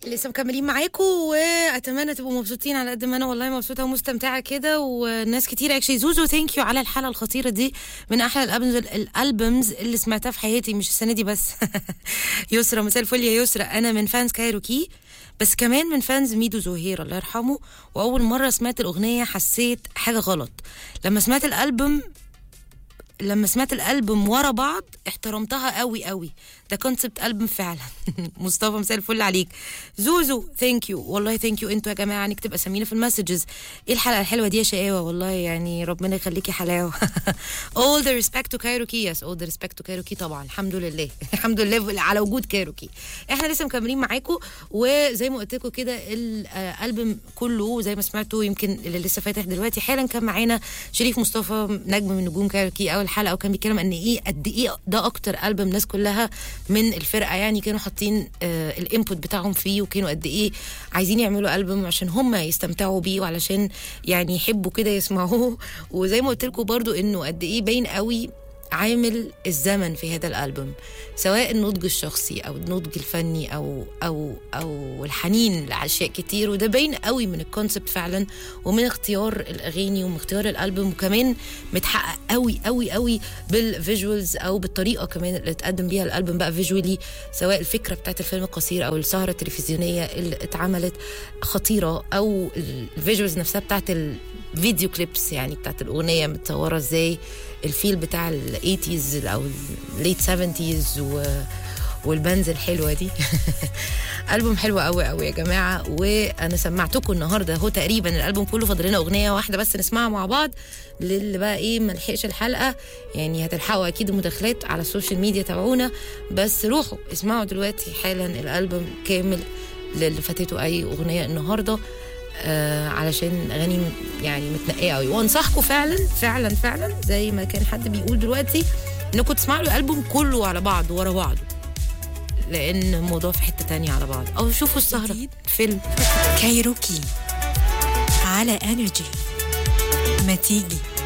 لسه مكملين معاكم واتمنى تبقوا مبسوطين على قد ما انا والله مبسوطه ومستمتعه كده وناس كتير اكشلي زوزو ثانك يو على الحلقه الخطيره دي من احلى الالبومز الالبومز اللي سمعتها في حياتي مش السنه دي بس يسرا مساء الفل يا يسرا انا من فانز كايروكي بس كمان من فانز ميدو زهير الله يرحمه واول مره سمعت الاغنيه حسيت حاجه غلط لما سمعت الالبوم لما سمعت الالبوم ورا بعض احترمتها قوي قوي ده كونسبت البوم فعلا مصطفى مساء الفل عليك زوزو ثانك يو والله ثانك يو انتوا يا جماعه نكتب اسامينا في المسجز ايه الحلقه الحلوه دي يا شقاوه والله يعني ربنا يخليكي حلاوه all the respect to كايروكي yes all the respect to كايروكي طبعا الحمد لله الحمد لله على وجود كايروكي احنا لسه مكملين معاكم وزي ما قلت لكم كده الالبوم كله زي ما سمعتوا يمكن اللي لسه فاتح دلوقتي حالا كان معانا شريف مصطفى نجم من نجوم كايروكي اول حلقه وكان بيتكلم ان ايه قد ايه ده اكتر البوم الناس كلها من الفرقه يعني كانوا حاطين آه الانبوت بتاعهم فيه وكانوا قد ايه عايزين يعملوا البوم عشان هم يستمتعوا بيه وعلشان يعني يحبوا كده يسمعوه وزي ما قلت لكم برضو انه قد ايه باين قوي عامل الزمن في هذا الالبوم سواء النضج الشخصي او النضج الفني او او او الحنين لاشياء كتير وده باين قوي من الكونسبت فعلا ومن اختيار الاغاني ومن اختيار الالبوم وكمان متحقق قوي قوي قوي بالفيجوالز او بالطريقه كمان اللي اتقدم بيها الالبوم بقى فيجوالي سواء الفكره بتاعت الفيلم القصير او السهره التلفزيونيه اللي اتعملت خطيره او الفيجوالز نفسها بتاعت الفيديو كليبس يعني بتاعت الاغنيه متصوره ازاي الفيل بتاع الايتيز او الليت 70s و والبنز الحلوه دي البوم حلو قوي قوي يا جماعه وانا سمعتكم النهارده هو تقريبا الالبوم كله فاضل لنا اغنيه واحده بس نسمعها مع بعض للي بقى ايه ما لحقش الحلقه يعني هتلحقوا اكيد المداخلات على السوشيال ميديا تابعونا بس روحوا اسمعوا دلوقتي حالا الالبوم كامل للي فاتته اي اغنيه النهارده آه علشان اغاني يعني متنقيه قوي وانصحكم فعلا فعلا فعلا زي ما كان حد بيقول دلوقتي انكم تسمعوا الالبوم كله على بعض ورا بعضه لان الموضوع في حته تانية على بعض او شوفوا السهره فيلم كايروكي على انرجي ما تيجي